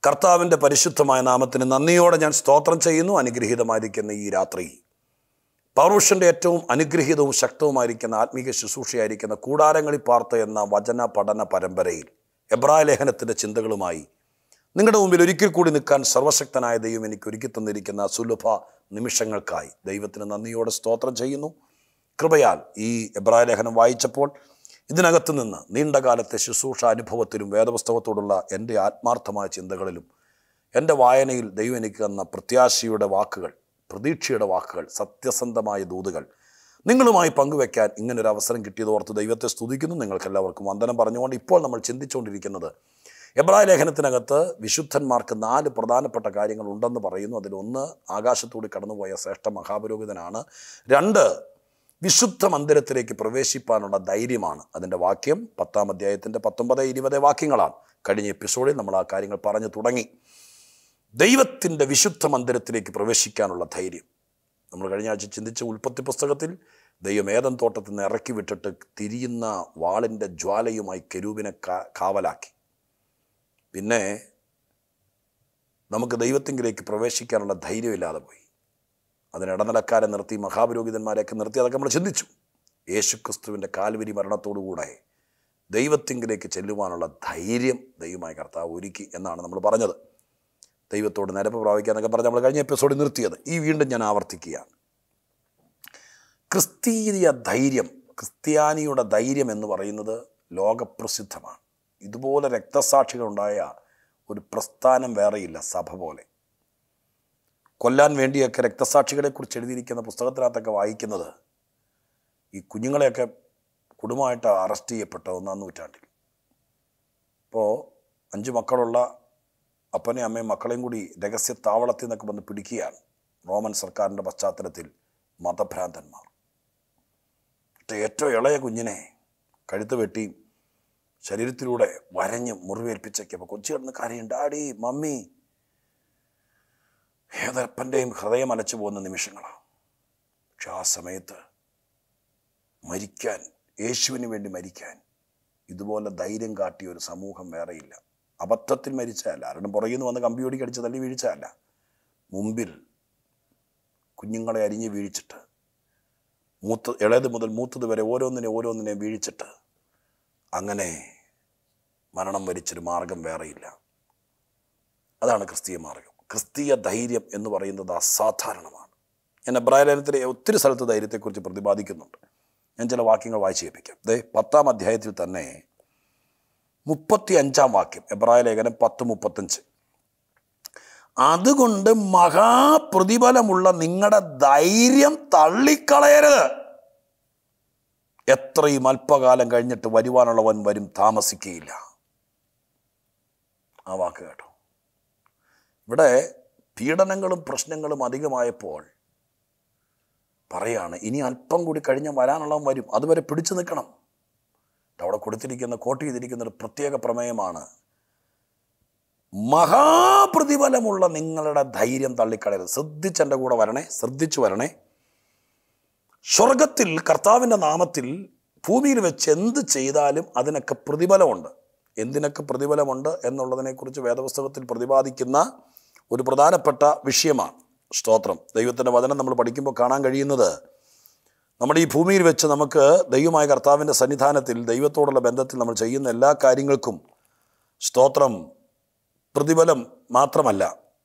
കർത്താവിൻ്റെ പരിശുദ്ധമായ നാമത്തിന് നന്ദിയോടെ ഞാൻ സ്തോത്രം ചെയ്യുന്നു അനുഗ്രഹീതമായിരിക്കുന്ന ഈ രാത്രി പൗരുഷൻ്റെ ഏറ്റവും അനുഗ്രഹീതവും ശക്തവുമായിരിക്കുന്ന ആത്മീക ശുശ്രൂഷയായിരിക്കുന്ന കൂടാരങ്ങളിൽ പാർത്ത എന്ന വചന പഠന പരമ്പരയിൽ എബ്രായ ലേഖനത്തിൻ്റെ ചിന്തകളുമായി നിങ്ങളുടെ മുമ്പിൽ ഒരിക്കൽ കൂടി നിൽക്കാൻ സർവശക്തനായ ദൈവം എനിക്ക് ഒരുക്കി തന്നിരിക്കുന്ന സുലഭ നിമിഷങ്ങൾക്കായി ദൈവത്തിന് നന്ദിയോടെ സ്തോത്രം ചെയ്യുന്നു കൃപയാൽ ഈ എബ്രായ ലേഖനം വായിച്ചപ്പോൾ ഇതിനകത്ത് നിന്ന് നീണ്ടകാലത്തെ ശുശ്രൂഷ അനുഭവത്തിലും വേദപുസ്തകത്തോടുള്ള എൻ്റെ ആത്മാർത്ഥമായ ചിന്തകളിലും എൻ്റെ വായനയിൽ ദൈവം എനിക്ക് തന്ന പ്രത്യാശയുടെ വാക്കുകൾ പ്രതീക്ഷയുടെ വാക്കുകൾ സത്യസന്ധമായ ദൂതുകൾ നിങ്ങളുമായി പങ്കുവെക്കാൻ ഇങ്ങനൊരു അവസരം കിട്ടിയതോർത്ത് ദൈവത്തെ സ്തുതിക്കുന്നു നിങ്ങൾക്കെല്ലാവർക്കും വന്ദനം പറഞ്ഞുകൊണ്ട് ഇപ്പോൾ നമ്മൾ ചിന്തിച്ചുകൊണ്ടിരിക്കുന്നത് എബ്രായ ലേഖനത്തിനകത്ത് വിശുദ്ധന്മാർക്ക് നാല് പ്രധാനപ്പെട്ട കാര്യങ്ങൾ ഉണ്ടെന്ന് പറയുന്നു അതിലൊന്ന് ആകാശത്തൂടി കടന്നുപോയ ശ്രേഷ്ഠ മഹാപുരോഹിതനാണ് രണ്ട് വിശുദ്ധ മന്ദിരത്തിലേക്ക് പ്രവേശിപ്പാനുള്ള ധൈര്യമാണ് അതിൻ്റെ വാക്യം പത്താം അധ്യായത്തിൻ്റെ പത്തൊമ്പത് ഇരുപത് വാക്യങ്ങളാണ് കഴിഞ്ഞ എപ്പിസോഡിൽ നമ്മൾ ആ കാര്യങ്ങൾ പറഞ്ഞു തുടങ്ങി ദൈവത്തിൻ്റെ വിശുദ്ധ മന്ദിരത്തിലേക്ക് പ്രവേശിക്കാനുള്ള ധൈര്യം നമ്മൾ കഴിഞ്ഞ ആഴ്ച ചിന്തിച്ച ഉൽപ്പത്തി പുസ്തകത്തിൽ ദൈവം ഏതൻ തോട്ടത്തിൽ നിന്ന് ഇറക്കി വിട്ടിട്ട് തിരിയുന്ന വാളിൻ്റെ ജ്വാലയുമായി കെരൂപിനെ കാ കാവലാക്കി പിന്നെ നമുക്ക് ദൈവത്തിങ്കിലേക്ക് പ്രവേശിക്കാനുള്ള ധൈര്യമില്ലാതെ പോയി അതിന് ഇടനിലക്കാരെ നിർത്തി മഹാപുരോഹിതന്മാരെയൊക്കെ നിർത്തി അതൊക്കെ നമ്മൾ ചിന്തിച്ചു യേശുക്രിസ്തുവിൻ്റെ കാൽവരി മരണത്തോടുകൂടെ ദൈവത്തിങ്കിലേക്ക് ചെല്ലുവാനുള്ള ധൈര്യം ദൈവമായ കർത്താവ് ഒരുക്കി എന്നാണ് നമ്മൾ പറഞ്ഞത് ദൈവത്തോട് നിരപ്പ് പ്രാപിക്കുക എന്നൊക്കെ പറഞ്ഞ് നമ്മൾ കഴിഞ്ഞ എപ്പിസോഡിൽ നിർത്തിയത് ഈ വീണ്ടും ഞാൻ ആവർത്തിക്കുകയാണ് ക്രിസ്തീയ ധൈര്യം ക്രിസ്ത്യാനിയുടെ ധൈര്യം എന്ന് പറയുന്നത് ലോകപ്രസിദ്ധമാണ് ഇതുപോലെ രക്തസാക്ഷികളുണ്ടായ ഒരു പ്രസ്ഥാനം വേറെയില്ല സഭ പോലെ കൊല്ലാൻ വേണ്ടിയൊക്കെ രക്തസാക്ഷികളെക്കുറിച്ച് എഴുതിയിരിക്കുന്ന പുസ്തകത്തിനകത്തൊക്കെ വായിക്കുന്നത് ഈ കുഞ്ഞുങ്ങളെയൊക്കെ കുടുംബമായിട്ട് അറസ്റ്റ് ചെയ്യപ്പെട്ട ഒന്നാം നൂറ്റാണ്ടിൽ ഇപ്പോൾ അഞ്ച് മക്കളുള്ള അപ്പനെയും അമ്മയും മക്കളെയും കൂടി രഹസ്യ താവളത്തിൽ നിന്നൊക്കെ വന്ന് പിടിക്കുകയാണ് റോമൻ സർക്കാരിൻ്റെ പശ്ചാത്തലത്തിൽ മതഭ്രാന്തന്മാർ ഏറ്റവും ഇളയ കുഞ്ഞിനെ കഴുത്ത് വെട്ടി ശരീരത്തിലൂടെ വരഞ്ഞ് മുറിവേൽപ്പിച്ചൊക്കെ കൊച്ചു കിടന്ന് കരയും ഡാഡി മമ്മി ഏതപ്പൻ്റെയും ഹൃദയം അലച്ചു പോകുന്ന നിമിഷങ്ങളാണ് പക്ഷെ ആ സമയത്ത് മരിക്കാൻ യേശുവിന് വേണ്ടി മരിക്കാൻ ഇതുപോലെ ധൈര്യം കാട്ടിയ ഒരു സമൂഹം വേറെയില്ല അബദ്ധത്തിൽ മരിച്ചതല്ല ആരുടെ പുറകിൽ നിന്ന് വന്ന് കമ്പിയോടി കടിച്ച് തല്ലി വീഴ്ചയല്ല മുമ്പിൽ കുഞ്ഞുങ്ങളെ അരിഞ്ഞ് വീഴിച്ചിട്ട് മൂത്ത ഇളയത് മുതൽ മൂത്തത് വരെ ഓരോന്നിനെ ഓരോന്നിനെ വീഴിച്ചിട്ട് അങ്ങനെ മരണം വരിച്ചൊരു മാർഗം വേറെയില്ല അതാണ് ക്രിസ്തീയ മാർഗം ക്രിസ്തീയ ധൈര്യം എന്ന് പറയുന്നത് അസാധാരണമാണ് ഞാൻ എബ്രാഹിലേനത്തിലെ ഒത്തിരി സ്ഥലത്ത് ധൈര്യത്തെക്കുറിച്ച് പ്രതിപാദിക്കുന്നുണ്ട് ഞാൻ ചില വാക്യങ്ങൾ വായിച്ചു കേൾപ്പിക്കാം ദേ പത്താം അധ്യായത്തിൽ തന്നെ മുപ്പത്തി അഞ്ചാം വാക്യം എബ്രായ ലേഖനം പത്ത് മുപ്പത്തഞ്ച് അതുകൊണ്ട് മഹാപ്രതിഫലമുള്ള നിങ്ങളുടെ ധൈര്യം തള്ളിക്കളയരുത് എത്രയും അല്പകാലം കഴിഞ്ഞിട്ട് വരുവാനുള്ളവൻ വരും താമസിക്കുകയില്ല ആ വാക്ക് കേട്ടോ ഇവിടെ പീഡനങ്ങളും പ്രശ്നങ്ങളും അധികമായപ്പോൾ പറയാണ് ഇനി അല്പം കൂടി കഴിഞ്ഞാൽ വരാനുള്ളവൻ വരും അതുവരെ പിടിച്ചു നിൽക്കണം അവിടെ കൊടുത്തിരിക്കുന്ന കോട്ട് ചെയ്തിരിക്കുന്ന ഒരു പ്രത്യേക പ്രമേയമാണ് മഹാപ്രതിഫലമുള്ള നിങ്ങളുടെ ധൈര്യം തള്ളിക്കളയരുത് ശ്രദ്ധിച്ച് എൻ്റെ കൂടെ വരണേ ശ്രദ്ധിച്ചു വരണേ സ്വർഗത്തിൽ കർത്താവിൻ്റെ നാമത്തിൽ ഭൂമിയിൽ വെച്ച് എന്ത് ചെയ്താലും അതിനൊക്കെ പ്രതിഫലമുണ്ട് എന്തിനൊക്കെ പ്രതിഫലമുണ്ട് എന്നുള്ളതിനെക്കുറിച്ച് വേദപുസ്തകത്തിൽ പ്രതിപാദിക്കുന്ന ഒരു പ്രധാനപ്പെട്ട വിഷയമാണ് സ്തോത്രം ദൈവത്തിൻ്റെ വചനം നമ്മൾ പഠിക്കുമ്പോൾ കാണാൻ കഴിയുന്നത് നമ്മുടെ ഈ ഭൂമിയിൽ വെച്ച് നമുക്ക് ദൈവമായ കർത്താവിൻ്റെ സന്നിധാനത്തിൽ ദൈവത്തോടുള്ള ബന്ധത്തിൽ നമ്മൾ ചെയ്യുന്ന എല്ലാ കാര്യങ്ങൾക്കും സ്തോത്രം പ്രതിഫലം മാത്രമല്ല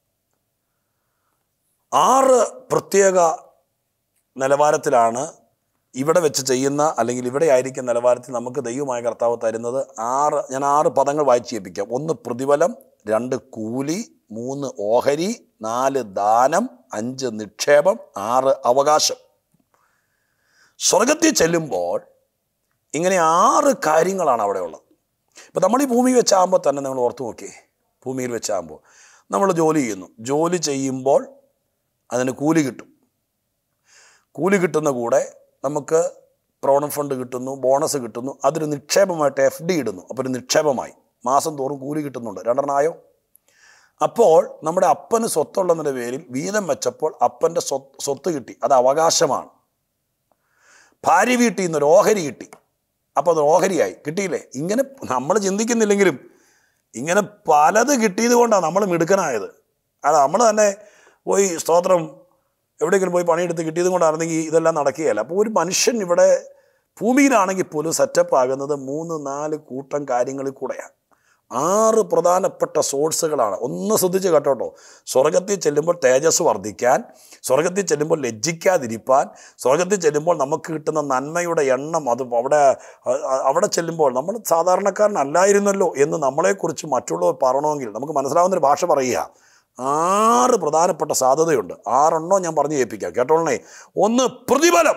ആറ് പ്രത്യേക നിലവാരത്തിലാണ് ഇവിടെ വെച്ച് ചെയ്യുന്ന അല്ലെങ്കിൽ ഇവിടെ ആയിരിക്കുന്ന നിലവാരത്തിൽ നമുക്ക് ദൈവമായ കർത്താവ് തരുന്നത് ആറ് ഞാൻ ആറ് പദങ്ങൾ വായിച്ച് കേൾപ്പിക്കാം ഒന്ന് പ്രതിഫലം രണ്ട് കൂലി മൂന്ന് ഓഹരി നാല് ദാനം അഞ്ച് നിക്ഷേപം ആറ് അവകാശം സ്വർഗത്തിൽ ചെല്ലുമ്പോൾ ഇങ്ങനെ ആറ് കാര്യങ്ങളാണ് അവിടെ ഉള്ളത് ഇപ്പം നമ്മൾ ഈ ഭൂമി വെച്ചാകുമ്പോൾ തന്നെ നമ്മൾ ഓർത്ത് നോക്കിയേ ഭൂമിയിൽ വെച്ചാകുമ്പോൾ നമ്മൾ ജോലി ചെയ്യുന്നു ജോലി ചെയ്യുമ്പോൾ അതിന് കൂലി കിട്ടും കൂലി കിട്ടുന്ന കൂടെ നമുക്ക് പ്രോണം ഫണ്ട് കിട്ടുന്നു ബോണസ് കിട്ടുന്നു അതൊരു നിക്ഷേപമായിട്ട് എഫ് ഡി ഇടുന്നു അപ്പോൾ ഒരു നിക്ഷേപമായി മാസം തോറും കൂലി കിട്ടുന്നുണ്ട് രണ്ടെണ്ണമായോ അപ്പോൾ നമ്മുടെ അപ്പന് സ്വത്തുള്ളതിൻ്റെ പേരിൽ വീതം വെച്ചപ്പോൾ അപ്പൻ്റെ സ്വത്ത് സ്വത്ത് കിട്ടി അത് അവകാശമാണ് ഭാര്യ വീട്ടിൽ നിന്ന് ഒരു ഓഹരി കിട്ടി അപ്പോൾ അത് ഓഹരിയായി കിട്ടിയില്ലേ ഇങ്ങനെ നമ്മൾ ചിന്തിക്കുന്നില്ലെങ്കിലും ഇങ്ങനെ പലത് കിട്ടിയത് കൊണ്ടാണ് നമ്മൾ മിടുക്കനായത് അത് നമ്മൾ തന്നെ പോയി സ്തോത്രം എവിടെയെങ്കിലും പോയി പണിയെടുത്ത് കിട്ടിയത് കൊണ്ടായിരുന്നെങ്കിൽ ഇതെല്ലാം നടക്കുകയല്ല അപ്പോൾ ഒരു മനുഷ്യൻ ഇവിടെ ഭൂമിയിലാണെങ്കിൽ പോലും സെറ്റപ്പ് ആകുന്നത് മൂന്ന് നാല് കൂട്ടം കാര്യങ്ങളിൽ കൂടെയാണ് ആറ് പ്രധാനപ്പെട്ട സോഴ്സുകളാണ് ഒന്ന് ശ്രദ്ധിച്ച് കേട്ടോട്ടോ സ്വർഗത്തിൽ ചെല്ലുമ്പോൾ തേജസ് വർദ്ധിക്കാൻ സ്വർഗത്തിൽ ചെല്ലുമ്പോൾ ലജ്ജിക്കാതിരിപ്പാൻ സ്വർഗത്തിൽ ചെല്ലുമ്പോൾ നമുക്ക് കിട്ടുന്ന നന്മയുടെ എണ്ണം അത് അവിടെ അ- അ- അവിടെ ചെല്ലുമ്പോൾ നമ്മൾ സാധാരണക്കാരനല്ലായിരുന്നല്ലോ എന്ന് നമ്മളെക്കുറിച്ച് മറ്റുള്ളവർ പറയണമെങ്കിൽ നമുക്ക് മനസ്സിലാവുന്നൊരു ഭാഷ പറയുക ആറ് പ്രധാനപ്പെട്ട സാധ്യതയുണ്ട് ആറെണ്ണോ ഞാൻ പറഞ്ഞു കേൾപ്പിക്കാം കേട്ടോളണേ ഒന്ന് പ്രതിഫലം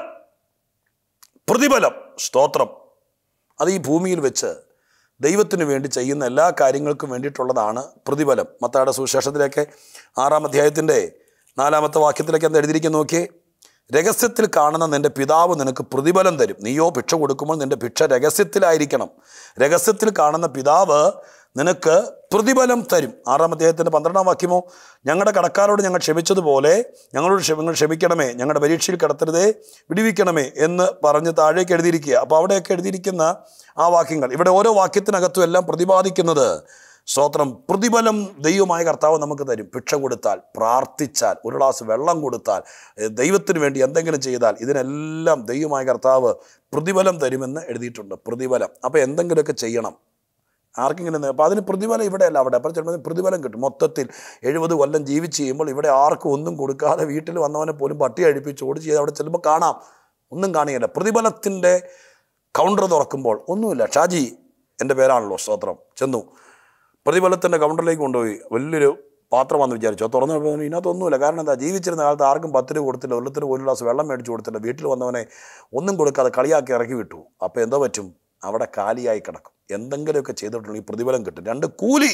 പ്രതിഫലം സ്തോത്രം അത് ഈ ഭൂമിയിൽ വെച്ച് ദൈവത്തിന് വേണ്ടി ചെയ്യുന്ന എല്ലാ കാര്യങ്ങൾക്കും വേണ്ടിയിട്ടുള്ളതാണ് പ്രതിഫലം മത്തായുടെ സുവിശേഷത്തിലേക്ക് ആറാം അധ്യായത്തിൻ്റെ നാലാമത്തെ വാക്യത്തിലേക്ക് എന്താ എഴുതിയിരിക്കുന്നു നോക്കിയേ രഹസ്യത്തിൽ കാണുന്ന നിന്റെ പിതാവ് നിനക്ക് പ്രതിഫലം തരും നീയോ ഭിക്ഷ കൊടുക്കുമ്പോൾ നിന്റെ ഭിക്ഷ രഹസ്യത്തിലായിരിക്കണം രഹസ്യത്തിൽ കാണുന്ന പിതാവ് നിനക്ക് പ്രതിഫലം തരും ആറാം അധ്യായത്തിൻ്റെ പന്ത്രണ്ടാം വാക്യമോ ഞങ്ങളുടെ കടക്കാരോട് ഞങ്ങൾ ക്ഷമിച്ചതുപോലെ ഞങ്ങളോട് ക്ഷമ- നിങ്ങൾ ക്ഷമിക്കണമേ ഞങ്ങളുടെ പരീക്ഷയിൽ കിടത്തരുതേ വിടുവിക്കണമേ എന്ന് പറഞ്ഞ് താഴേക്ക് എഴുതിയിരിക്കുക അപ്പോൾ അവിടെയൊക്കെ എഴുതിയിരിക്കുന്ന ആ വാക്യങ്ങൾ ഇവിടെ ഓരോ വാക്യത്തിനകത്തും എല്ലാം പ്രതിപാദിക്കുന്നത് സ്തോത്രം പ്രതിഫലം ദൈവമായ കർത്താവ് നമുക്ക് തരും ഭിക്ഷ കൊടുത്താൽ പ്രാർത്ഥിച്ചാൽ ഒരു ഗ്ലാസ് വെള്ളം കൊടുത്താൽ ഏ, ദൈവത്തിന് വേണ്ടി എന്തെങ്കിലും ചെയ്താൽ ഇതിനെല്ലാം ദൈവമായ കർത്താവ് പ്രതിഫലം തരുമെന്ന് എഴുതിയിട്ടുണ്ട് പ്രതിഫലം അപ്പോൾ എന്തെങ്കിലുമൊക്കെ ചെയ്യണം ആർക്കെങ്കിലും അപ്പോൾ അതിന് പ്രതിഫലം ഇവിടെയല്ല അവിടെ അപ്പോൾ ചിലപ്പോൾ പ്രതിഫലം കിട്ടും മൊത്തത്തിൽ എഴുപത് കൊല്ലം ജീവിച്ച് ചെയ്യുമ്പോൾ ഇവിടെ ആർക്കും ഒന്നും കൊടുക്കാതെ വീട്ടിൽ വന്നവനെ പോലും പട്ടി അഴിപ്പിച്ച് ഓടിച്ച് ചെയ്ത് അവിടെ ചെല്ലുമ്പോൾ കാണാം ഒന്നും കാണുകയില്ല പ്രതിഫലത്തിൻ്റെ കൗണ്ടർ തുറക്കുമ്പോൾ ഒന്നുമില്ല ഷാജി എൻ്റെ പേരാണല്ലോ സ്തോത്രം ചെന്നു പ്രതിഫലത്തിൻ്റെ കൗണ്ടറിലേക്ക് കൊണ്ടുപോയി വലിയൊരു പാത്രം വന്ന് വിചാരിച്ചു അത് തുറന്നു നോക്കുമ്പോൾ ഇതിനകത്തൊന്നുമില്ല കാരണം എന്താ ജീവിച്ചിരുന്ന കാലത്ത് ആർക്കും പത്ത് രൂപ കൊടുത്തില്ല ഒല്ലത്തിന് ഒരു ഗ്ലാസ് വെള്ളം മേടിച്ചു കൊടുത്തില്ല വീട്ടിൽ വന്നവനെ ഒന്നും കൊടുക്കാതെ കളിയാക്കി ഇറക്കി വിട്ടു അപ്പോൾ എന്തോ പറ്റും അവിടെ കാലിയായി കിടക്കും എന്തെങ്കിലുമൊക്കെ ചെയ്തിട്ടുണ്ടെങ്കിൽ ഈ പ്രതിഫലം കിട്ടും രണ്ട് കൂലി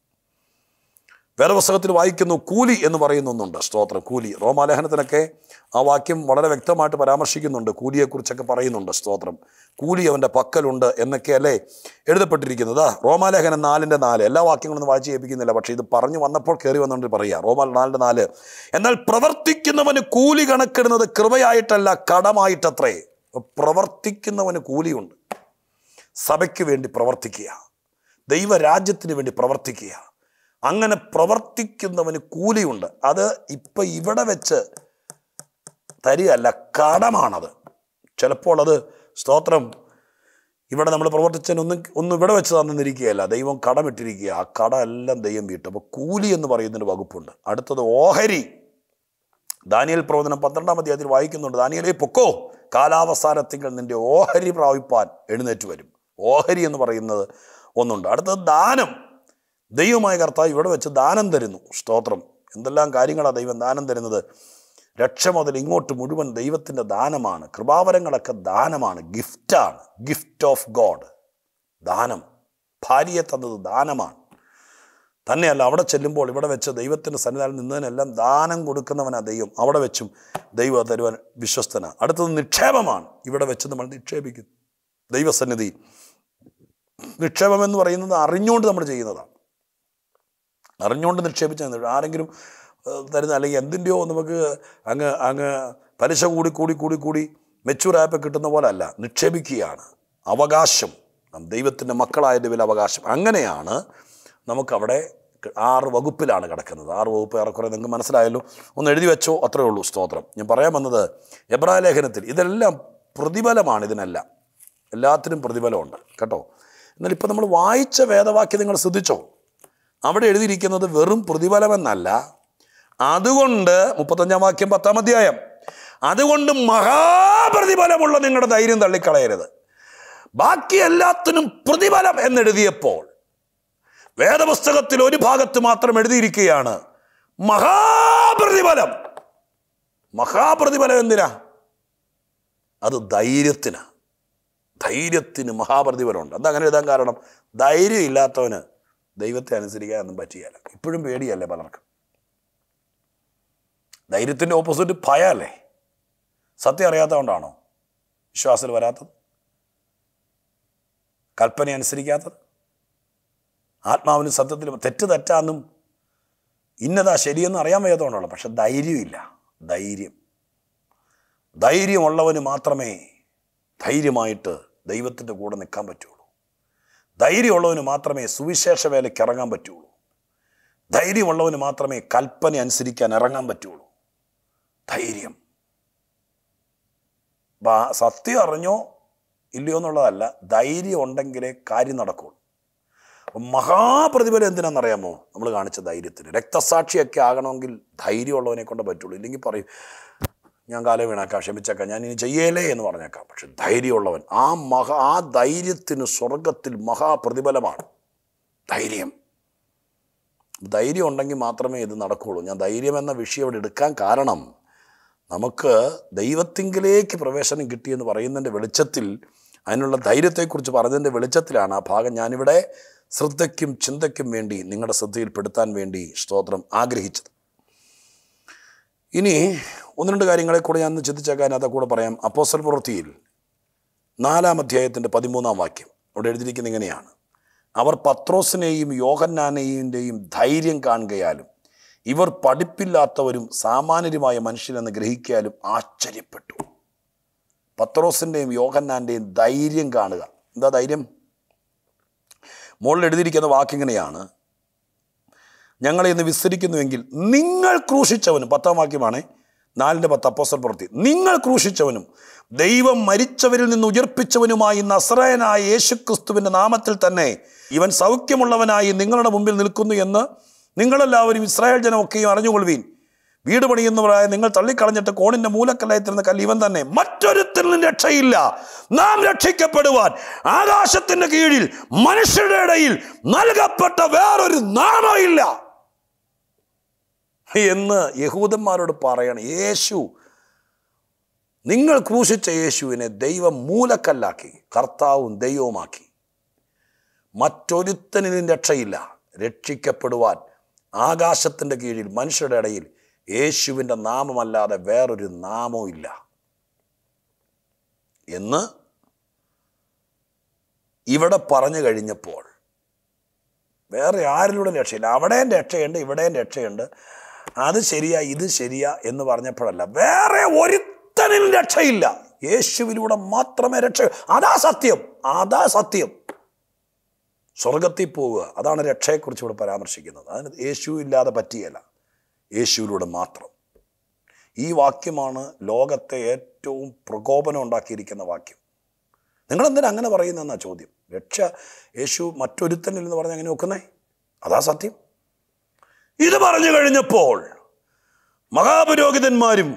വേദപുസ്തകത്തിൽ വായിക്കുന്നു കൂലി എന്ന് പറയുന്ന ഒന്നുണ്ട് സ്തോത്രം കൂലി റോമാലേഖനത്തിനൊക്കെ ആ വാക്യം വളരെ വ്യക്തമായിട്ട് പരാമർശിക്കുന്നുണ്ട് കൂലിയെക്കുറിച്ചൊക്കെ പറയുന്നുണ്ട് സ്തോത്രം കൂലി അവൻ്റെ പക്കലുണ്ട് എന്നൊക്കെയല്ലേ എഴുതപ്പെട്ടിരിക്കുന്നത് ആ, റോമാലേഖനം നാലിൻ്റെ നാല് എല്ലാ വാക്യങ്ങളൊന്നും വായിച്ച് കേൾപ്പിക്കുന്നില്ല പക്ഷേ ഇത് പറഞ്ഞു വന്നപ്പോൾ കയറി വന്നുകൊണ്ട് പറയുക റോമാ നാലിൻ്റെ നാല് എന്നാൽ പ്രവർത്തിക്കുന്നവന് കൂലി കണക്കിടുന്നത് കൃപയായിട്ടല്ല കടമായിട്ടത്രേ പ്രവർത്തിക്കുന്നവന് കൂലിയുണ്ട് സഭയ്ക്ക് വേണ്ടി പ്രവർത്തിക്കുക ദൈവരാജ്യത്തിന് വേണ്ടി പ്രവർത്തിക്കുക അങ്ങനെ പ്രവർത്തിക്കുന്നവന് കൂലിയുണ്ട് അത് ഇപ്പം ഇവിടെ വെച്ച് തരികയല്ല കടമാണത് ചിലപ്പോൾ അത് സ്തോത്രം ഇവിടെ നമ്മൾ പ്രവർത്തിച്ചതിന് ഒന്നും ഒന്നും ഇവിടെ വെച്ച് തന്നിരിക്കുകയല്ല ദൈവം കടമിട്ടിരിക്കുക ആ കട എല്ലാം ദൈവം വീട്ടും അപ്പോൾ കൂലി എന്ന് പറയുന്നൊരു വകുപ്പുണ്ട് അടുത്തത് ഓഹരി ദാനിയൽ പ്രവചനം പന്ത്രണ്ടാം അധ്യായത്തിൽ വായിക്കുന്നുണ്ട് ദാനിയലേ പൊക്കോ കാലാവസാനത്തിങ്കിൽ നിന്റെ ഓഹരി പ്രാപിപ്പാൻ എഴുന്നേറ്റ് വരും ഓഹരി എന്ന് പറയുന്നത് ഒന്നുണ്ട് അടുത്തത് ദാനം ദൈവമായ കർത്താവ് ഇവിടെ വെച്ച് ദാനം തരുന്നു സ്തോത്രം എന്തെല്ലാം കാര്യങ്ങളാണ് ദൈവം ദാനം തരുന്നത് രക്ഷ മുതൽ ഇങ്ങോട്ട് മുഴുവൻ ദൈവത്തിൻ്റെ ദാനമാണ് കൃപാവരങ്ങളൊക്കെ ദാനമാണ് ഗിഫ്റ്റാണ് ഗിഫ്റ്റ് ഓഫ് ഗോഡ് ദാനം ഭാര്യയെ തന്നത് ദാനമാണ് തന്നെയല്ല അവിടെ ചെല്ലുമ്പോൾ ഇവിടെ വെച്ച് ദൈവത്തിൻ്റെ സന്നിധാനം നിന്നതിനെല്ലാം ദാനം കൊടുക്കുന്നവനാ ദൈവം അവിടെ വെച്ചും ദൈവം തരുവാൻ വിശ്വസ്തന അടുത്തത് നിക്ഷേപമാണ് ഇവിടെ വെച്ച് നമ്മൾ നിക്ഷേപിക്കുന്നു ദൈവസന്നിധി നിക്ഷേപം എന്ന് പറയുന്നത് അറിഞ്ഞുകൊണ്ട് നമ്മൾ ചെയ്യുന്നതാണ് അറിഞ്ഞുകൊണ്ട് നിക്ഷേപിച്ച ആരെങ്കിലും ഏഹ്, തരുന്ന അല്ലെങ്കിൽ എന്തിൻ്റെയോ നമുക്ക് അങ്ങ് അങ്ങ് പലിശ കൂടി കൂടി കൂടി കൂടി മെച്ചൂറായപ്പോൾ കിട്ടുന്ന പോലെ അല്ല നിക്ഷേപിക്കുകയാണ് അവകാശം നാം ദൈവത്തിൻ്റെ മക്കളായതിൻ്റെ വില അവകാശം അങ്ങനെയാണ് നമുക്കവിടെ ക- ആറ് വകുപ്പിലാണ് കിടക്കുന്നത് ആറ് വകുപ്പ് ഏറെക്കുറെ നിങ്ങൾക്ക് മനസ്സിലായല്ലോ ഒന്ന് എഴുതി വെച്ചോ അത്രേ ഉള്ളൂ സ്തോത്രം ഞാൻ പറയാൻ വന്നത് എബ്രായ ലേഖനത്തിൽ ഇതെല്ലാം പ്രതിഫലമാണ് ഇതിനെല്ലാം എല്ലാത്തിനും പ്രതിഫലമുണ്ട് കേട്ടോ എന്നാൽ ഇപ്പം നമ്മൾ വായിച്ച വേദവാക്യം നിങ്ങൾ ശ്രദ്ധിച്ചോ അവിടെ എഴുതിയിരിക്കുന്നത് വെറും പ്രതിഫലമെന്നല്ല അതുകൊണ്ട് മുപ്പത്തഞ്ചാം വാക്യം പത്താം അധ്യായം അതുകൊണ്ട് മഹാപ്രതിഫലമുള്ള നിങ്ങളുടെ ധൈര്യം തള്ളിക്കളയരുത് ബാക്കി എല്ലാത്തിനും പ്രതിഫലം എന്നെഴുതിയപ്പോൾ വേദപുസ്തകത്തിൽ ഒരു ഭാഗത്ത് മാത്രം എഴുതിയിരിക്കുകയാണ് മഹാപ്രതിഫലം മഹാപ്രതിഫലം എന്തിനാ അത് ധൈര്യത്തിന് ധൈര്യത്തിന് മഹാപ്രതിഫലമുണ്ട് എന്താ അങ്ങനെ എഴുതാൻ കാരണം ധൈര്യം ഇല്ലാത്തവന് ദൈവത്തെ അനുസരിക്കാനൊന്നും പറ്റിയല്ല ഇപ്പോഴും പേടിയല്ലേ പലർക്കും ധൈര്യത്തിൻ്റെ ഓപ്പോസിറ്റ് ഭയമല്ലേ സത്യം അറിയാത്തതുകൊണ്ടാണോ വിശ്വാസത്തിൽ വരാത്തത് കൽപ്പന അനുസരിക്കാത്തത് ആത്മാവിനും സത്യത്തിലും തെറ്റ് തെറ്റാന്നും ഇന്നതാ ശരിയെന്ന് അറിയാൻ വയ്യാത്തതുകൊണ്ടാണല്ലോ പക്ഷെ ധൈര്യമില്ല ധൈര്യം ധൈര്യമുള്ളവന് മാത്രമേ ധൈര്യമായിട്ട് ദൈവത്തിൻ്റെ കൂടെ നിൽക്കാൻ പറ്റുള്ളൂ ധൈര്യമുള്ളവന് മാത്രമേ സുവിശേഷ വേലയ്ക്ക് ഇറങ്ങാൻ പറ്റുള്ളൂ ധൈര്യമുള്ളവന് മാത്രമേ കൽപ്പന അനുസരിക്കാൻ ഇറങ്ങാൻ പറ്റുള്ളൂ ധൈര്യം ബാ- സത്യം അറിഞ്ഞോ ഇല്ലയോ എന്നുള്ളതല്ല ധൈര്യം ഉണ്ടെങ്കിലേ കാര്യം നടക്കുള്ളൂ അപ്പം മഹാപ്രതിഫലം എന്തിനാണെന്നറിയാമോ നമ്മൾ കാണിച്ച ധൈര്യത്തിന് രക്തസാക്ഷിയൊക്കെ ആകണമെങ്കിൽ ധൈര്യമുള്ളവനെ കൊണ്ട് പറ്റുള്ളൂ ഇല്ലെങ്കിൽ പറയും ഞാൻ കാലം വീണാക്കാം ക്ഷമിച്ചേക്കാം ഞാൻ ഇനി ചെയ്യേലേ എന്ന് പറഞ്ഞേക്കാം പക്ഷെ ധൈര്യമുള്ളവൻ ആ മഹാ ആ ധൈര്യത്തിന് സ്വർഗത്തിൽ മഹാപ്രതിഫലമാണ് ധൈര്യം ധൈര്യം ഉണ്ടെങ്കിൽ മാത്രമേ ഇത് നടക്കുകയുള്ളൂ ഞാൻ ധൈര്യം എന്ന വിഷയം ഇവിടെ എടുക്കാൻ കാരണം നമുക്ക് ദൈവത്തിങ്കിലേക്ക് പ്രവേശനം കിട്ടിയെന്ന് പറയുന്നതിൻ്റെ വെളിച്ചത്തിൽ അതിനുള്ള ധൈര്യത്തെക്കുറിച്ച് പറഞ്ഞതിൻ്റെ വെളിച്ചത്തിലാണ് ആ ഭാഗം ഞാനിവിടെ ശ്രദ്ധയ്ക്കും ചിന്തയ്ക്കും വേണ്ടി നിങ്ങളുടെ ശ്രദ്ധയിൽപ്പെടുത്താൻ വേണ്ടി സ്തോത്രം ആഗ്രഹിച്ചത് ഇനി ഒന്ന് രണ്ട് കാര്യങ്ങളെ കൂടെ ഞാൻ ഒന്ന് ചിന്തിച്ചേക്കാൻ അതെ കൂടെ പറയാം അപ്പോസ്റ്റൽ പ്രവൃത്തിയിൽ നാലാം അധ്യായത്തിൻ്റെ പതിമൂന്നാം വാക്യം അവിടെ എഴുതിയിരിക്കുന്നത് ഇങ്ങനെയാണ് അവർ പത്രോസിനെയും യോഹന്നാനെയും ധൈര്യം കാണുകയാലും ഇവർ പഠിപ്പില്ലാത്തവരും സാമാന്യരുമായ മനുഷ്യരെന്ന് ഗ്രഹിക്കാലും ആശ്ചര്യപ്പെട്ടു പത്രോസിൻ്റെയും യോഹന്നാൻ്റെയും ധൈര്യം കാണുക എന്താ ധൈര്യം മുകളിൽ എഴുതിയിരിക്കുന്ന വാക്കിങ്ങനെയാണ് ഞങ്ങളെ ഇന്ന് വിസ്തരിക്കുന്നുവെങ്കിൽ നിങ്ങൾ ക്രൂശിച്ചവനും പത്താം വാക്യമാണ് നാലിൻ്റെ പത്ത് അപ്പോസ്റ്റൽ പ്രവൃത്തി നിങ്ങൾ ക്രൂശിച്ചവനും ദൈവം മരിച്ചവരിൽ നിന്ന് ഉയർപ്പിച്ചവനുമായി നസ്രയനായ യേശുക്രിസ്തുവിൻ്റെ നാമത്തിൽ തന്നെ ഇവൻ സൗഖ്യമുള്ളവനായി നിങ്ങളുടെ മുമ്പിൽ നിൽക്കുന്നു എന്ന് നിങ്ങളെല്ലാവരും ഇസ്രായേൽ ജനമൊക്കെയും അറിഞ്ഞുകൊള്ളുവീൻ വീട് പണിയുന്നവരായ നിങ്ങൾ തള്ളിക്കളഞ്ഞിട്ട് കോണിന്റെ മൂലക്കല്ലായിത്തിരുന്ന കല്ല് ഇവൻ തന്നെ മറ്റൊരുത്തരിലും രക്ഷയില്ല നാം രക്ഷിക്കപ്പെടുവാൻ ആകാശത്തിന്റെ കീഴിൽ മനുഷ്യരുടെ ഇടയിൽ നൽകപ്പെട്ട വേറൊരു നാമമില്ല എന്ന് യഹൂദന്മാരോട് പറയണം യേശു നിങ്ങൾ ക്രൂശിച്ച യേശുവിനെ ദൈവം മൂലക്കല്ലാക്കി കർത്താവും ദൈവവുമാക്കി മറ്റൊരുത്തനിലും രക്ഷയില്ല രക്ഷിക്കപ്പെടുവാൻ ആകാശത്തിൻ്റെ കീഴിൽ മനുഷ്യരുടെ ഇടയിൽ യേശുവിൻ്റെ നാമമല്ലാതെ വേറൊരു നാമവും ഇല്ല എന്ന് ഇവിടെ പറഞ്ഞു കഴിഞ്ഞപ്പോൾ വേറെ ആരിലൂടെ രക്ഷയില്ല അവിടെയും രക്ഷയുണ്ട് ഇവിടെയും രക്ഷയുണ്ട് അത് ശരിയാ ഇത് ശരിയാ എന്ന് പറഞ്ഞപ്പോഴല്ല വേറെ ഒരുത്തനിൽ രക്ഷയില്ല യേശുവിലൂടെ മാത്രമേ രക്ഷ അതാ സത്യം അതാ സത്യം സ്വർഗത്തിൽ പോവുക അതാണ് രക്ഷയെക്കുറിച്ച് ഇവിടെ പരാമർശിക്കുന്നത് അതിന് യേശു ഇല്ലാതെ പറ്റിയല്ല യേശുവിലൂടെ മാത്രം ഈ വാക്യമാണ് ലോകത്തെ ഏറ്റവും പ്രകോപനം ഉണ്ടാക്കിയിരിക്കുന്ന വാക്യം നിങ്ങളെന്തിനാ അങ്ങനെ പറയുന്നതെന്നാ ചോദ്യം രക്ഷ യേശു മറ്റൊരുത്തനിൽ എന്ന് പറഞ്ഞ് അങ്ങനെ നോക്കുന്നേ അതാ സത്യം ഇത് പറഞ്ഞു കഴിഞ്ഞപ്പോൾ മഹാപുരോഹിതന്മാരും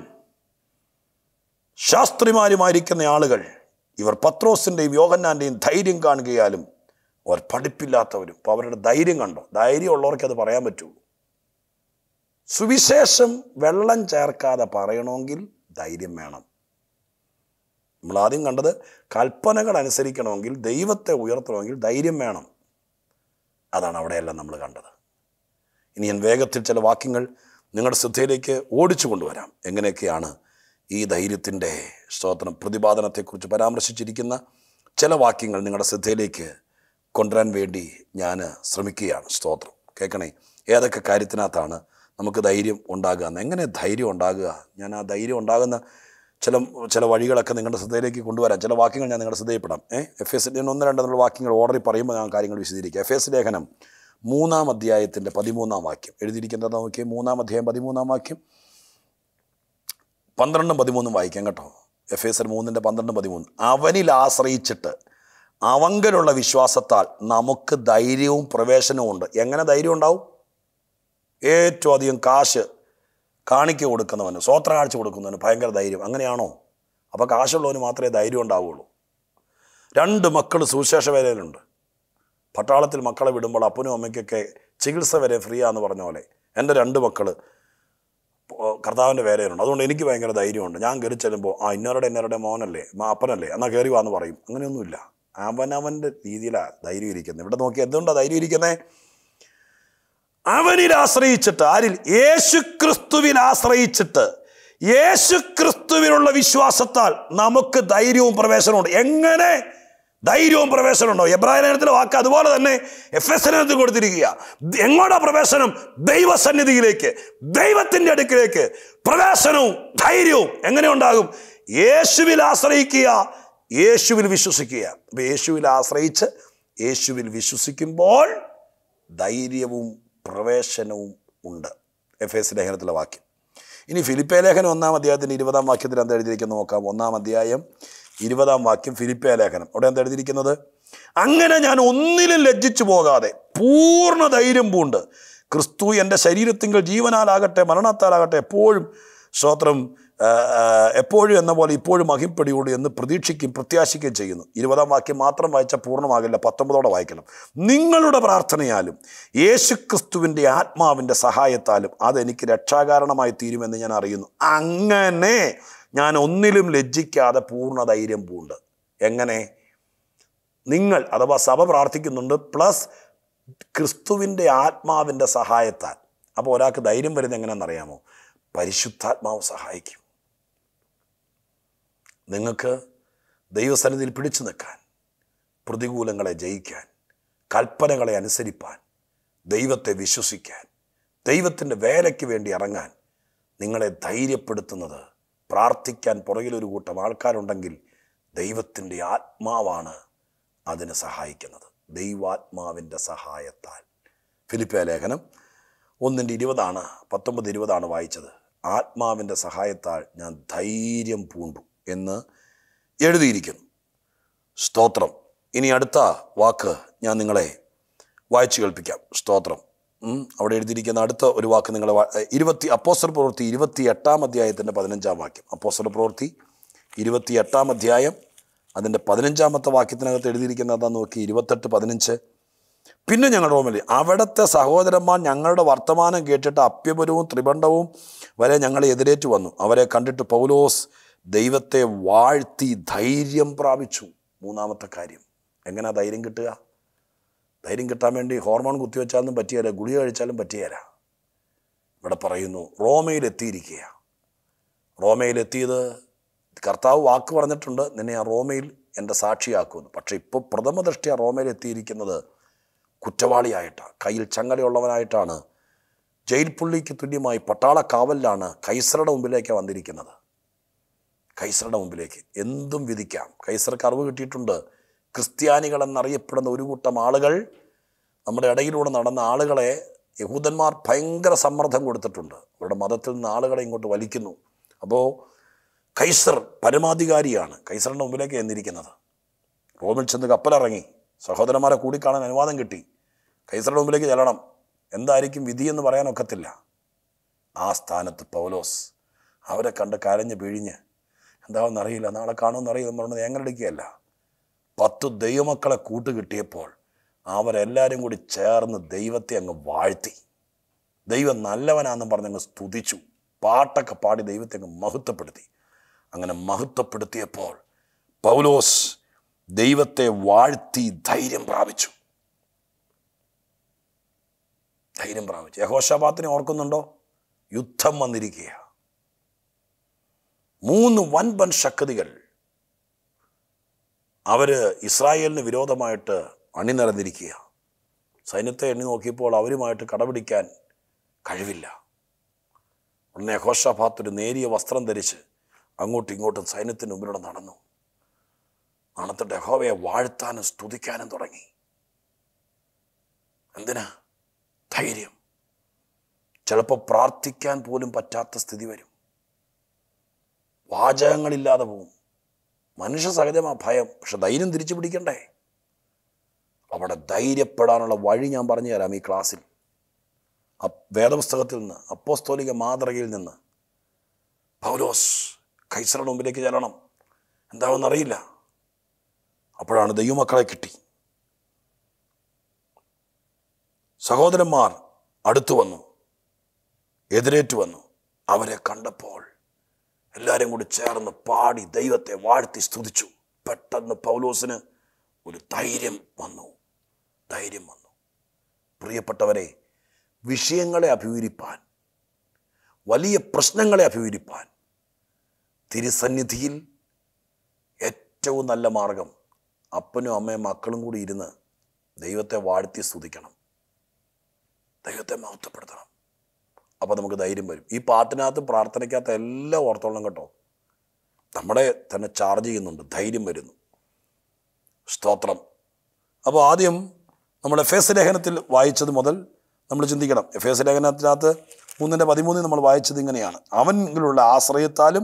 ശാസ്ത്രിമാരുമായിരിക്കുന്ന ആളുകൾ ഇവർ പത്രോസിൻ്റെയും യോഹന്നാൻ്റെയും ധൈര്യം കാണുകയാലും അവർ പഠിപ്പില്ലാത്തവരും അപ്പോൾ അവരുടെ ധൈര്യം കണ്ടോ ധൈര്യമുള്ളവർക്ക് അത് പറയാൻ പറ്റുള്ളൂ സുവിശേഷം വെള്ളം ചേർക്കാതെ പറയണമെങ്കിൽ ധൈര്യം വേണം നമ്മൾ ആദ്യം കണ്ടത് കൽപ്പനകൾ അനുസരിക്കണമെങ്കിൽ ദൈവത്തെ ഉയർത്തണമെങ്കിൽ ധൈര്യം വേണം അതാണ് അവിടെയെല്ലാം നമ്മൾ കണ്ടത് ഇനി ഞാൻ വേഗത്തിൽ ചില വാക്യങ്ങൾ നിങ്ങളുടെ ശ്രദ്ധയിലേക്ക് ഓടിച്ചു കൊണ്ടുവരാം എങ്ങനെയൊക്കെയാണ് ഈ ധൈര്യത്തിൻ്റെ സ്തോത്രം പ്രതിപാദനത്തെക്കുറിച്ച് പരാമർശിച്ചിരിക്കുന്ന ചില വാക്യങ്ങൾ നിങ്ങളുടെ ശ്രദ്ധയിലേക്ക് കൊണ്ടുവരാൻ വേണ്ടി ഞാൻ ശ്രമിക്കുകയാണ് സ്തോത്രം കേൾക്കണേ ഏതൊക്കെ കാര്യത്തിനകത്താണ് നമുക്ക് ധൈര്യം ഉണ്ടാകുക എന്ന് എങ്ങനെ ധൈര്യം ഉണ്ടാകുക ഞാൻ ആ ധൈര്യം ഉണ്ടാകുന്ന ചില ചില വഴികളൊക്കെ നിങ്ങളുടെ ശ്രദ്ധയിലേക്ക് കൊണ്ടുവരാം ചില വാക്യങ്ങൾ ഞാൻ നിങ്ങളുടെ ശ്രദ്ധയിൽപ്പെടാം ഏ എഫ് എസ് ഞാൻ ഒന്ന് രണ്ട് എന്നുള്ള വാക്യങ്ങൾ ഓർഡറിൽ പറയുമ്പോൾ ഞാൻ കാര്യങ്ങൾ വിശദീകരിക്കാം എഫ് എസ് ലേഖനം മൂന്നാം അധ്യായത്തിൻ്റെ പതിമൂന്നാം വാക്യം എഴുതിയിരിക്കുന്നത് നോക്കിയേ മൂന്നാം അധ്യായം പതിമൂന്നാം വാക്യം പന്ത്രണ്ടും പതിമൂന്നും വായിക്കാം കേട്ടോ എഫ് എസ് എൽ മൂന്നിൻ്റെ പന്ത്രണ്ടും പതിമൂന്ന് അവനിൽ ആശ്രയിച്ചിട്ട് അവങ്കലുള്ള വിശ്വാസത്താൽ നമുക്ക് ധൈര്യവും പ്രവേശനവും ഉണ്ട് എങ്ങനെ ധൈര്യം ഉണ്ടാവും ഏറ്റവും അധികം കാശ് കാണിക്ക കൊടുക്കുന്നവന് സ്വോത്ര കാഴ്ച കൊടുക്കുന്നവന് ഭയങ്കര ധൈര്യം അങ്ങനെയാണോ അപ്പോൾ കാശുള്ളവന് മാത്രമേ ധൈര്യം ഉണ്ടാവുകയുള്ളൂ രണ്ട് മക്കൾ സുവിശേഷ വേലയിലുണ്ട് പട്ടാളത്തിൽ മക്കളെ വിടുമ്പോൾ അപ്പനും അമ്മയ്ക്കൊക്കെ ചികിത്സ വരെ ഫ്രീ ആന്ന് പറഞ്ഞ പോലെ എൻ്റെ രണ്ട് മക്കൾ കർത്താവിൻ്റെ വേലയിലുണ്ട് അതുകൊണ്ട് എനിക്ക് ഭയങ്കര ധൈര്യമുണ്ട് ഞാൻ കയറി ചെല്ലുമ്പോൾ ആ ഇന്നവരുടെ ഇന്നവരുടെ മോനല്ലേ മാ അപ്പനല്ലേ എന്നാൽ കയറി വാന്ന് പറയും അങ്ങനെയൊന്നുമില്ല അവനവൻ്റെ രീതിയിലാണ് ധൈര്യം ഇരിക്കുന്നത് ഇവിടെ നോക്കി എന്തുകൊണ്ടാണ് ധൈര്യം ഇരിക്കുന്നത് അവനിൽ ആശ്രയിച്ചിട്ട് ആരിൽ യേശുക്രിസ്തുവിൽ ആശ്രയിച്ചിട്ട് യേശുക്രിസ്തുവിനുള്ള വിശ്വാസത്താൽ നമുക്ക് ധൈര്യവും പ്രവേശനമുണ്ട് എങ്ങനെ ധൈര്യവും പ്രവേശനം ഉണ്ടോ എബ്രാഹിം ലേഖനത്തിലെ വാക്ക് അതുപോലെ തന്നെ എഫ് എസ് ലേഖനത്തിൽ കൊടുത്തിരിക്കുക എങ്ങോട്ടാ പ്രവേശനം ദൈവസന്നിധിയിലേക്ക് ദൈവത്തിൻ്റെ അടുക്കിലേക്ക് പ്രവേശനവും ധൈര്യവും എങ്ങനെ ഉണ്ടാകും യേശുവിൽ ആശ്രയിക്കുക യേശുവിൽ വിശ്വസിക്കുക അപ്പം യേശുവിൽ ആശ്രയിച്ച് യേശുവിൽ വിശ്വസിക്കുമ്പോൾ ധൈര്യവും പ്രവേശനവും ഉണ്ട് എഫ് എസ് ലേഖനത്തിലെ വാക്യം ഇനി ഫിലിപ്പേ ലേഖനം ഒന്നാം അധ്യായത്തിൻ്റെ ഇരുപതാം വാക്യത്തിൽ എന്താ എഴുതിയിരിക്കുന്നത് നോക്കാം ഒന്നാം അധ്യായം ഇരുപതാം വാക്യം ഫിലിപ്പേ ലേഖനം അവിടെ എന്താ എഴുതിയിരിക്കുന്നത് അങ്ങനെ ഞാൻ ഒന്നിലും ലജ്ജിച്ചു പോകാതെ പൂർണ്ണ ധൈര്യം പൂണ്ട് ക്രിസ്തു എൻ്റെ ശരീരത്തിങ്കൽ ജീവനാലാകട്ടെ മരണത്താലാകട്ടെ എപ്പോഴും സ്തോത്രം ആ, ആ, എപ്പോഴും എന്ന പോലെ ഇപ്പോഴും മഹിപ്പടിയോട് എന്ന് പ്രതീക്ഷിക്കുകയും പ്രത്യാശിക്കുകയും ചെയ്യുന്നു ഇരുപതാം വാക്യം മാത്രം വായിച്ചാൽ പൂർണ്ണമാകില്ല പത്തൊമ്പതോടെ വായിക്കണം നിങ്ങളുടെ പ്രാർത്ഥനയാലും യേശുക്രിസ്തുവിൻ്റെ ആത്മാവിൻ്റെ സഹായത്താലും അതെനിക്ക് രക്ഷാകാരണമായി തീരുമെന്ന് ഞാൻ അറിയുന്നു അങ്ങനെ ഞാൻ ഒന്നിലും ലജ്ജിക്കാതെ പൂർണ്ണ ധൈര്യം പൂണ്ട് എങ്ങനെ നിങ്ങൾ അഥവാ സഭ പ്രാർത്ഥിക്കുന്നുണ്ട് പ്ലസ് ക്രിസ്തുവിൻ്റെ ആത്മാവിൻ്റെ സഹായത്താൽ അപ്പോൾ ഒരാൾക്ക് ധൈര്യം വരുന്നത് എങ്ങനെയാണെന്നറിയാമോ പരിശുദ്ധാത്മാവ് സഹായിക്കും നിങ്ങൾക്ക് ദൈവസന്നിധിയിൽ പിടിച്ചു നിൽക്കാൻ പ്രതികൂലങ്ങളെ ജയിക്കാൻ കൽപ്പനകളെ അനുസരിപ്പാൻ ദൈവത്തെ വിശ്വസിക്കാൻ ദൈവത്തിൻ്റെ വേലയ്ക്ക് വേണ്ടി ഇറങ്ങാൻ നിങ്ങളെ ധൈര്യപ്പെടുത്തുന്നത് പ്രാർത്ഥിക്കാൻ പുറകിലൊരു കൂട്ടം ആൾക്കാരുണ്ടെങ്കിൽ ദൈവത്തിൻ്റെ ആത്മാവാണ് അതിന് സഹായിക്കുന്നത് ദൈവാത്മാവിൻ്റെ സഹായത്താൽ ഫിലിപ്പിയ ലേഖനം ഒന്നിൻ്റെ ഇരുപതാണ് പത്തൊമ്പത് ഇരുപതാണ് വായിച്ചത് ആത്മാവിൻ്റെ സഹായത്താൽ ഞാൻ ധൈര്യം പൂണ്ടു എന്ന് എഴുതിയിരിക്കുന്നു സ്തോത്രം ഇനി അടുത്ത വാക്ക് ഞാൻ നിങ്ങളെ വായിച്ചു കേൾപ്പിക്കാം സ്തോത്രം ഉം, അവിടെ എഴുതിയിരിക്കുന്ന അടുത്ത ഒരു വാക്ക് നിങ്ങളെ വാ- ഏ, ഇരുപത്തി അപ്പോസ്റ്റർ പ്രവൃത്തി ഇരുപത്തി എട്ടാം അധ്യായത്തിൻ്റെ പതിനഞ്ചാം വാക്യം അപ്പോസ്റ്റർ പ്രവൃത്തി ഇരുപത്തി എട്ടാം അധ്യായം അതിൻ്റെ പതിനഞ്ചാമത്തെ വാക്യത്തിനകത്ത് എഴുതിയിരിക്കുന്നത് അതാ നോക്കി ഇരുപത്തെട്ട് പതിനഞ്ച് പിന്നെ ഞങ്ങൾ റോമിൽ അവിടുത്തെ സഹോദരന്മാർ ഞങ്ങളുടെ വർത്തമാനം കേട്ടിട്ട് അപ്യപരവും ത്രിബണ്ഡവും വരെ ഞങ്ങളെ എതിരേറ്റു വന്നു അവരെ കണ്ടിട്ട് പൗലോസ് ദൈവത്തെ വാഴ്ത്തി ധൈര്യം പ്രാപിച്ചു മൂന്നാമത്തെ കാര്യം എങ്ങനെയാ ധൈര്യം കിട്ടുക ധൈര്യം കിട്ടാൻ വേണ്ടി ഹോർമോൺ കുത്തിവെച്ചാലും പറ്റിയല്ല ഗുളിക കഴിച്ചാലും പറ്റിയല്ല ഇവിടെ പറയുന്നു റോമയിൽ എത്തിയിരിക്കുക റോമയിൽ എത്തിയത് കർത്താവ് വാക്ക് പറഞ്ഞിട്ടുണ്ട് നിന്നെ ആ റോമയിൽ എൻ്റെ സാക്ഷിയാക്കുമെന്ന് പക്ഷേ ഇപ്പോൾ പ്രഥമ ദൃഷ്ടിയ റോമയിൽ എത്തിയിരിക്കുന്നത് കുറ്റവാളിയായിട്ടാണ് കയ്യിൽ ചങ്ങലയുള്ളവനായിട്ടാണ് ജയിൽ പുള്ളിക്ക് തുല്യമായി പട്ടാള കാവലിലാണ് കൈസറുടെ മുമ്പിലേക്ക് വന്നിരിക്കുന്നത് കൈസറുടെ മുമ്പിലേക്ക് എന്തും വിധിക്കാം കൈസർക്ക് അറിവ് കിട്ടിയിട്ടുണ്ട് ക്രിസ്ത്യാനികൾ എന്നറിയപ്പെടുന്ന ഒരു കൂട്ടം ആളുകൾ നമ്മുടെ ഇടയിലൂടെ നടന്ന ആളുകളെ യഹൂദന്മാർ ഭയങ്കര സമ്മർദ്ദം കൊടുത്തിട്ടുണ്ട് അവരുടെ മതത്തിൽ നിന്ന് ആളുകളെ ഇങ്ങോട്ട് വലിക്കുന്നു അപ്പോൾ കൈസർ പരമാധികാരിയാണ് കൈസറിൻ്റെ മുമ്പിലേക്ക് എന്നിരിക്കുന്നത് റോമിൽ ചെന്ന് കപ്പലിറങ്ങി സഹോദരന്മാരെ കൂടിക്കാണാൻ അനുവാദം കിട്ടി കൈസറുടെ മുമ്പിലേക്ക് ചെല്ലണം എന്തായിരിക്കും വിധിയെന്ന് പറയാനൊക്കത്തില്ല ആ സ്ഥാനത്ത് പൗലോസ് അവരെ കണ്ട് കരഞ്ഞ് പിഴിഞ്ഞ് എന്താണെന്ന് അറിയില്ല നാളെ കാണുമെന്ന് അറിയില്ല പറഞ്ഞത് എങ്ങനെടുക്കുകയല്ല പത്ത് ദൈവമക്കളെ കൂട്ട് കിട്ടിയപ്പോൾ അവരെല്ലാവരും കൂടി ചേർന്ന് ദൈവത്തെ അങ്ങ് വാഴ്ത്തി ദൈവം നല്ലവനാണെന്ന് പറഞ്ഞങ്ങ് സ്തുതിച്ചു പാട്ടൊക്കെ പാടി ദൈവത്തെ അങ്ങ് മഹത്വപ്പെടുത്തി അങ്ങനെ മഹത്വപ്പെടുത്തിയപ്പോൾ പൗലോസ് ദൈവത്തെ വാഴ്ത്തി ധൈര്യം പ്രാപിച്ചു ധൈര്യം പ്രാപിച്ചു യഹോഷാബാത്തിനെ ഓർക്കുന്നുണ്ടോ യുദ്ധം വന്നിരിക്കുക മൂന്ന് വൻപൻ ശക്തികൾ അവര് ഇസ്രായേലിന് വിരോധമായിട്ട് അണിനിരന്നിരിക്കുക സൈന്യത്തെ എണ്ണി നോക്കിയപ്പോൾ അവരുമായിട്ട് കടപിടിക്കാൻ കഴിവില്ല ഉടനെ യഹോഷാബാത്ത് ഒരു നേരിയ വസ്ത്രം ധരിച്ച് അങ്ങോട്ടും ഇങ്ങോട്ടും സൈന്യത്തിന് മുമ്പിലൂടെ നടന്നു നടത്തിട്ട് യഹോവയെ വാഴ്ത്താനും സ്തുതിക്കാനും തുടങ്ങി എന്തിനാ ധൈര്യം ചിലപ്പോൾ പ്രാർത്ഥിക്കാൻ പോലും പറ്റാത്ത സ്ഥിതി വരും വാചകങ്ങളില്ലാതെ പോവും മനുഷ്യ സഹജമാ ഭയം പക്ഷെ ധൈര്യം തിരിച്ചു പിടിക്കണ്ടേ അവിടെ ധൈര്യപ്പെടാനുള്ള വഴി ഞാൻ പറഞ്ഞു തരാം ഈ ക്ലാസ്സിൽ അ- വേദപുസ്തകത്തിൽ നിന്ന് അപ്പോസ്തോലിക മാതൃകയിൽ നിന്ന് പൗലോസ് കൈസറുടെ മുമ്പിലേക്ക് ചെല്ലണം എന്താണെന്ന് അറിയില്ല അപ്പോഴാണ് ദൈവമക്കളെ കിട്ടി സഹോദരന്മാർ അടുത്തു വന്നു എതിരേറ്റു വന്നു അവരെ കണ്ടപ്പോൾ എല്ലാവരും കൂടി ചേർന്ന് പാടി ദൈവത്തെ വാഴ്ത്തി സ്തുതിച്ചു പെട്ടെന്ന് പൗലോസിന് ഒരു ധൈര്യം വന്നു ധൈര്യം വന്നു പ്രിയപ്പെട്ടവരെ വിഷയങ്ങളെ അഭിമുഖീകരിപ്പാൻ വലിയ പ്രശ്നങ്ങളെ അഭിമുഖീകരിപ്പാൻ തിരുസന്നിധിയിൽ ഏറ്റവും നല്ല മാർഗം അപ്പനും അമ്മയും മക്കളും കൂടി ഇരുന്ന് ദൈവത്തെ വാഴ്ത്തി സ്തുതിക്കണം ദൈവത്തെ മഹത്വപ്പെടുത്തണം അപ്പോൾ നമുക്ക് ധൈര്യം വരും ഈ പാട്ടിനകത്ത് പ്രാർത്ഥനയ്ക്കകത്ത് എല്ലാം ഓർത്തോളം കേട്ടോ നമ്മുടെ തന്നെ ചാർജ് ചെയ്യുന്നുണ്ട് ധൈര്യം വരുന്നു സ്തോത്രം അപ്പോൾ ആദ്യം നമ്മൾ എഫ് എസ് ലേഖനത്തിൽ വായിച്ചത് മുതൽ നമ്മൾ ചിന്തിക്കണം എഫ് എസ് ലേഖനത്തിനകത്ത് മൂന്നിൻ്റെ പതിമൂന്നിൽ നമ്മൾ വായിച്ചത് ഇങ്ങനെയാണ് അവനിലുള്ള ആശ്രയത്താലും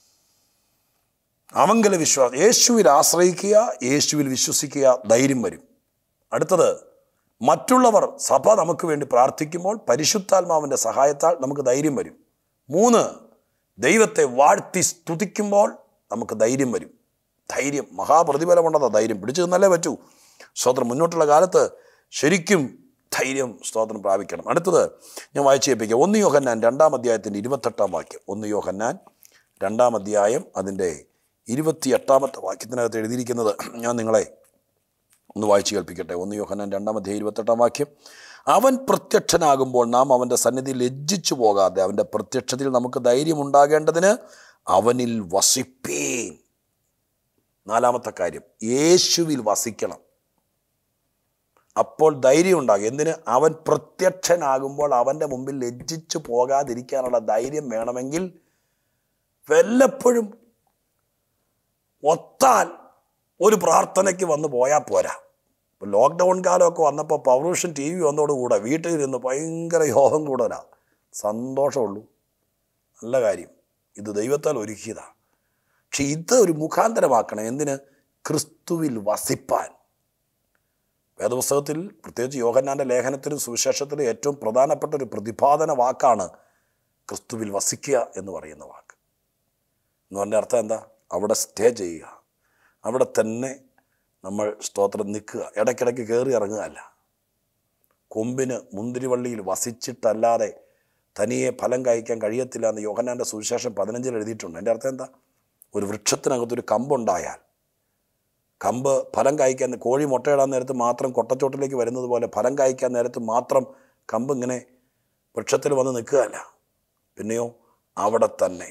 അവങ്കല വിശ്വാസം യേശുവിൽ ആശ്രയിക്കുക യേശുവിൽ വിശ്വസിക്കുക ധൈര്യം വരും അടുത്തത് മറ്റുള്ളവർ സഭ നമുക്ക് വേണ്ടി പ്രാർത്ഥിക്കുമ്പോൾ പരിശുദ്ധാത്മാവിൻ്റെ സഹായത്താൽ നമുക്ക് ധൈര്യം വരും മൂന്ന് ദൈവത്തെ വാഴ്ത്തി സ്തുതിക്കുമ്പോൾ നമുക്ക് ധൈര്യം വരും ധൈര്യം മഹാപ്രതിഫലമുണ്ടതാ ധൈര്യം പിടിച്ചു നിന്നല്ലേ പറ്റൂ സ്തോത്രം മുന്നോട്ടുള്ള കാലത്ത് ശരിക്കും ധൈര്യം സ്തോത്രം പ്രാപിക്കണം അടുത്തത് ഞാൻ വായിച്ചു കേൾപ്പിക്കാം ഒന്ന് യോഹന്നാൻ രണ്ടാം അധ്യായത്തിൻ്റെ ഇരുപത്തെട്ടാം വാക്യം ഒന്ന് യോഹന്നാൻ രണ്ടാം അധ്യായം അതിൻ്റെ ഇരുപത്തിയെട്ടാമത്തെ വാക്യത്തിനകത്ത് എഴുതിയിരിക്കുന്നത് ഞാൻ നിങ്ങളെ ഒന്ന് വായിച്ചു കേൾപ്പിക്കട്ടെ ഒന്ന് യോഹന്നാൻ രണ്ടാം അധ്യായം ഇരുപത്തെട്ടാം വാക്യം അവൻ പ്രത്യക്ഷനാകുമ്പോൾ നാം അവൻ്റെ സന്നിധി ലജ്ജിച്ചു പോകാതെ അവൻ്റെ പ്രത്യക്ഷത്തിൽ നമുക്ക് ധൈര്യമുണ്ടാകേണ്ടതിന് അവനിൽ വസിപ്പീൻ നാലാമത്തെ കാര്യം യേശുവിൽ വസിക്കണം അപ്പോൾ ധൈര്യം ഉണ്ടാകും എന്തിന് അവൻ പ്രത്യക്ഷനാകുമ്പോൾ അവൻ്റെ മുമ്പിൽ ലജ്ജിച്ചു പോകാതിരിക്കാനുള്ള ധൈര്യം വേണമെങ്കിൽ വല്ലപ്പോഴും ഒത്താൽ ഒരു പ്രാർത്ഥനയ്ക്ക് വന്ന് പോയാൽ പോരാ ഇപ്പോൾ ലോക്ക്ഡൗൺ കാലമൊക്കെ വന്നപ്പോൾ പൗരുഷൻ ടി വി വന്നതോടുകൂടെ വീട്ടിലിരുന്ന് ഭയങ്കര യോഗം കൂടുതലാണ് സന്തോഷമുള്ളൂ നല്ല കാര്യം ഇത് ദൈവത്താൽ ഒരുക്കിയതാണ് പക്ഷെ ഇത് ഒരു മുഖാന്തരമാക്കണം എന്തിന് ക്രിസ്തുവിൽ വസിപ്പാൻ വേദപുസ്തകത്തിൽ പ്രത്യേകിച്ച് യോഹന്നാൻ്റെ ലേഖനത്തിലും സുവിശേഷത്തിലും ഏറ്റവും പ്രധാനപ്പെട്ട ഒരു പ്രതിപാദന വാക്കാണ് ക്രിസ്തുവിൽ വസിക്കുക എന്ന് പറയുന്ന വാക്ക് എന്ന് പറഞ്ഞ അർത്ഥം എന്താ അവിടെ സ്റ്റേ ചെയ്യുക അവിടെ തന്നെ നമ്മൾ സ്തോത്രം നിൽക്കുക ഇടയ്ക്കിടയ്ക്ക് കയറി ഇറങ്ങുകയല്ല കൊമ്പിന് മുന്തിരിവള്ളിയിൽ വസിച്ചിട്ടല്ലാതെ തനിയെ ഫലം കായ്ക്കാൻ കഴിയത്തില്ല എന്ന് യോഹന്നാൻ്റെ സുവിശേഷം പതിനഞ്ചിൽ എഴുതിയിട്ടുണ്ട് എൻ്റെ അർത്ഥം എന്താ ഒരു വൃക്ഷത്തിനകത്തൊരു കമ്പുണ്ടായാൽ കമ്പ് ഫലം കായ്ക്കാൻ കോഴി മുട്ടയിടാൻ നേരത്ത് മാത്രം കൊട്ടച്ചോട്ടിലേക്ക് വരുന്നത് പോലെ ഫലം കായ്ക്കാൻ നേരത്ത് മാത്രം കമ്പ് ഇങ്ങനെ വൃക്ഷത്തിൽ വന്ന് നിൽക്കുകയല്ല പിന്നെയോ അവിടെ തന്നെ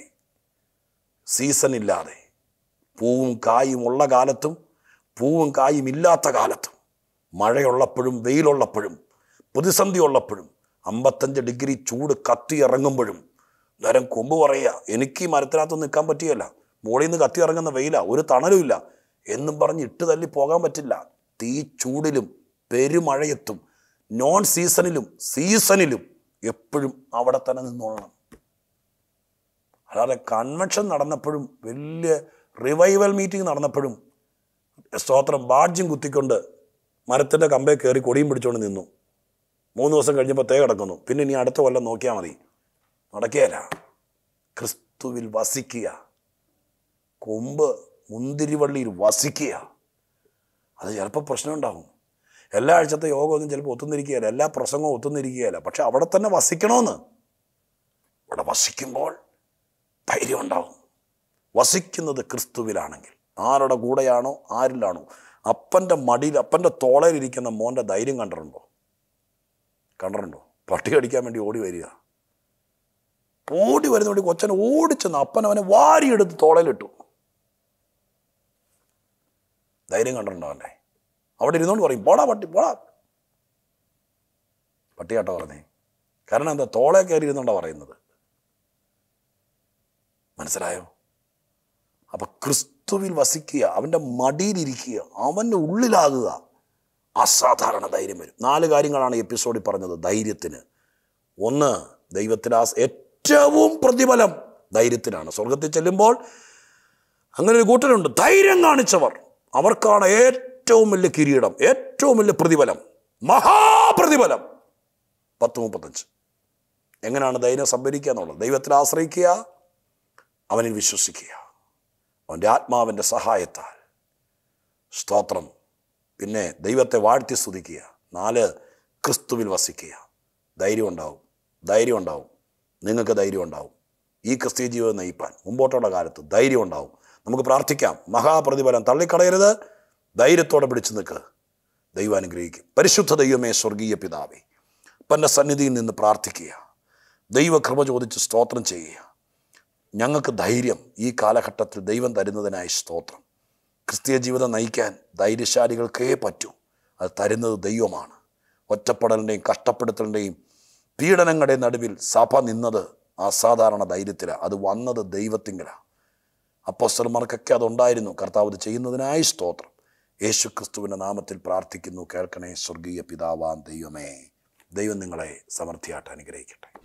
സീസൺ ഇല്ലാതെ പൂവും കായും ഉള്ള കാലത്തും പൂവും കായും ഇല്ലാത്ത കാലത്തും മഴയുള്ളപ്പോഴും വെയിലുള്ളപ്പോഴും പ്രതിസന്ധി ഉള്ളപ്പോഴും അമ്പത്തഞ്ച് ഡിഗ്രി ചൂട് കത്തി ഇറങ്ങുമ്പോഴും നേരം കൊമ്പ് പറയുക എനിക്ക് ഈ മരത്തിനകത്ത് നിൽക്കാൻ പറ്റിയല്ല മുകളിൽ നിന്ന് കത്തി ഇറങ്ങുന്ന വെയില ഒരു തണലുമില്ല എന്നും പറഞ്ഞ് ഇട്ട് തല്ലി പോകാൻ പറ്റില്ല തീ ചൂടിലും പെരുമഴയത്തും നോൺ സീസണിലും സീസണിലും എപ്പോഴും അവിടെ തന്നെ നിന്നോളണം അല്ലാതെ കൺവെൻഷൻ നടന്നപ്പോഴും വലിയ റിവൈവൽ മീറ്റിംഗ് നടന്നപ്പോഴും സ്തോത്രം ബാഡ്ജും കുത്തിക്കൊണ്ട് മരത്തിൻ്റെ കമ്പേ കയറി കൊടിയും പിടിച്ചുകൊണ്ട് നിന്നു മൂന്ന് ദിവസം കഴിഞ്ഞപ്പോൾ തേ കിടക്കുന്നു പിന്നെ ഇനി അടുത്ത കൊല്ലം നോക്കിയാൽ മതി നടക്കുകയല്ല ക്രിസ്തുവിൽ വസിക്കുക കൊമ്പ് മുന്തിരിവള്ളിയിൽ വസിക്കുക അത് ചിലപ്പോൾ പ്രശ്നം ഉണ്ടാകും എല്ലാ ആഴ്ചത്തെ യോഗമൊന്നും ചിലപ്പോൾ ഒത്തുന്നിരിക്കുകയില്ല എല്ലാ പ്രസംഗവും ഒത്തുന്നിരിക്കുകയില്ല പക്ഷെ അവിടെ തന്നെ വസിക്കണമെന്ന് അവിടെ വസിക്കുമ്പോൾ ധൈര്യം ഉണ്ടാവും വസിക്കുന്നത് ക്രിസ്തുവിലാണെങ്കിൽ ആരുടെ കൂടെയാണോ ആരിലാണോ അപ്പൻ്റെ മടിയിൽ അപ്പൻ്റെ തോളയിലിരിക്കുന്ന മോൻ്റെ ധൈര്യം കണ്ടിട്ടുണ്ടോ കണ്ടിട്ടുണ്ടോ പട്ടി അടിക്കാൻ വേണ്ടി ഓടി വരിക ഓടി വരുന്ന വേണ്ടി കൊച്ചനെ ഓടിച്ചെന്ന് അപ്പൻ അവനെ വാരിയെടുത്ത് തോളയിലിട്ടു ധൈര്യം കണ്ടിട്ടുണ്ടോ അവൻ്റെ അവിടെ ഇരുന്നോണ്ട് പറയും പോടാ പട്ടി പോടാ പട്ടിയാട്ടോ പറഞ്ഞേ കാരണം എന്താ തോളെ കയറി ഇരുന്നോണ്ടാ പറയുന്നത് മനസ്സിലായോ അപ്പൊ ക്രിസ്തുവിൽ വസിക്കുക അവൻ്റെ മടിയിലിരിക്കുക അവൻ്റെ ഉള്ളിലാകുക അസാധാരണ ധൈര്യം വരും നാല് കാര്യങ്ങളാണ് ഈ എപ്പിസോഡിൽ പറഞ്ഞത് ധൈര്യത്തിന് ഒന്ന് ദൈവത്തിൽ ആ ഏറ്റവും പ്രതിഫലം ധൈര്യത്തിനാണ് സ്വർഗത്തിൽ ചെല്ലുമ്പോൾ അങ്ങനെ ഒരു കൂട്ടരുണ്ട് ധൈര്യം കാണിച്ചവർ അവർക്കാണ് ഏറ്റവും വലിയ കിരീടം ഏറ്റവും വലിയ പ്രതിഫലം മഹാപ്രതിഫലം പത്ത് മുപ്പത്തഞ്ച് എങ്ങനെയാണ് ധൈര്യം സംഭരിക്കുക എന്നുള്ളത് ദൈവത്തിൽ ആശ്രയിക്കുക അവനിൽ വിശ്വസിക്കുക അവൻ്റെ ആത്മാവിൻ്റെ സഹായത്താൽ സ്തോത്രം പിന്നെ ദൈവത്തെ വാഴ്ത്തി സ്തുതിക്കുക നാല് ക്രിസ്തുവിൽ വസിക്കുക ധൈര്യം ഉണ്ടാവും ധൈര്യം ഉണ്ടാവും നിങ്ങൾക്ക് ധൈര്യം ഉണ്ടാവും ഈ ക്രിസ്തീയ ജീവിതം നയിപ്പാൻ മുമ്പോട്ടുള്ള കാലത്ത് ധൈര്യം ഉണ്ടാവും നമുക്ക് പ്രാർത്ഥിക്കാം മഹാപ്രതിഫലം തള്ളിക്കളയരുത് ധൈര്യത്തോടെ പിടിച്ചു നിൽക്കുക ദൈവം അനുഗ്രഹിക്കും പരിശുദ്ധ ദൈവമേ സ്വർഗീയ പിതാവേ അപ്പൻ്റെ സന്നിധിയിൽ നിന്ന് പ്രാർത്ഥിക്കുക ദൈവകൃപ ചോദിച്ച് സ്തോത്രം ചെയ്യുക ഞങ്ങൾക്ക് ധൈര്യം ഈ കാലഘട്ടത്തിൽ ദൈവം തരുന്നതിനായി സ്തോത്രം ക്രിസ്തീയ ജീവിതം നയിക്കാൻ ധൈര്യശാലികൾക്കേ പറ്റൂ അത് തരുന്നത് ദൈവമാണ് ഒറ്റപ്പെടലിൻ്റെയും കഷ്ടപ്പെടുത്തലിൻ്റെയും പീഡനങ്ങളുടെ നടുവിൽ സഭ നിന്നത് അസാധാരണ ധൈര്യത്തിലാണ് അത് വന്നത് ദൈവത്തിങ്കലാണ് അപ്പോസ്റ്റർമാർക്കൊക്കെ അതുണ്ടായിരുന്നു കർത്താവ് ഇത് ചെയ്യുന്നതിനായി സ്തോത്രം യേശു ക്രിസ്തുവിൻ്റെ നാമത്തിൽ പ്രാർത്ഥിക്കുന്നു കേൾക്കണേ സ്വർഗീയ പിതാവാം ദൈവമേ ദൈവം നിങ്ങളെ സമൃദ്ധിയായിട്ട് അനുഗ്രഹിക്കട്ടെ